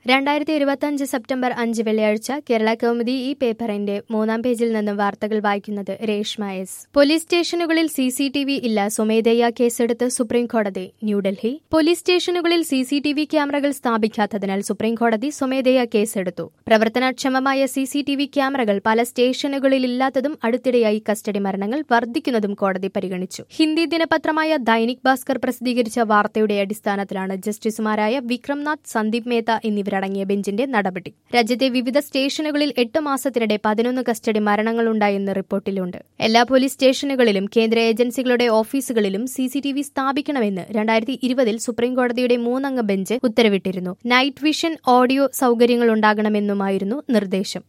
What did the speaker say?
രണ്ടായിരത്തി ഇരുപത്തിയഞ്ച് സെപ്റ്റംബർ അഞ്ച് വെള്ളിയാഴ്ച കേരള കൗമുദി ഈ പേപ്പറിന്റെ മൂന്നാം പേജിൽ നിന്നും വാർത്തകൾ വായിക്കുന്നത് രേഷ്മ എസ് പോലീസ് സ്റ്റേഷനുകളിൽ സി സി ടി വി ഇല്ല സ്വമേധയാ കേസെടുത്ത് സുപ്രീം കോടതി ന്യൂഡൽഹി പോലീസ് സ്റ്റേഷനുകളിൽ സി സി ടി വി ക്യാമറകൾ സ്ഥാപിക്കാത്തതിനാൽ സുപ്രീം കോടതി സ്വമേധയാ കേസെടുത്തു പ്രവർത്തനക്ഷമമായ സി സി ടി വി ക്യാമറകൾ പല സ്റ്റേഷനുകളിലില്ലാത്തതും അടുത്തിടെയായി കസ്റ്റഡി മരണങ്ങൾ വർദ്ധിക്കുന്നതും കോടതി പരിഗണിച്ചു ഹിന്ദി ദിനപത്രമായ ദൈനിക് ഭാസ്കർ പ്രസിദ്ധീകരിച്ച വാർത്തയുടെ അടിസ്ഥാനത്തിലാണ് ജസ്റ്റിസുമാരായ വിക്രംനാഥ് സന്ദീപ് മേത്ത എന്നിവരടങ്ങിയ ബെഞ്ചിന്റെ നടപടി രാജ്യത്തെ വിവിധ സ്റ്റേഷനുകളിൽ എട്ട് മാസത്തിനിടെ പതിനൊന്ന് കസ്റ്റഡി മരണങ്ങളുണ്ടായെന്ന് റിപ്പോർട്ടിലുണ്ട് എല്ലാ പോലീസ് സ്റ്റേഷനുകളിലും കേന്ദ്ര ഏജൻസികളുടെ ഓഫീസുകളിലും സി സി ടി വി സ്ഥാപിക്കണമെന്ന് രണ്ടായിരത്തി ഇരുപതിൽ സുപ്രീംകോടതിയുടെ മൂന്നംഗ ബെഞ്ച് ഉത്തരവിട്ടിരുന്നു നൈറ്റ് വിഷൻ ഓഡിയോ സൌകര്യങ്ങൾ ഉണ്ടാകണമെന്നുമായിരുന്നു നിർദ്ദേശം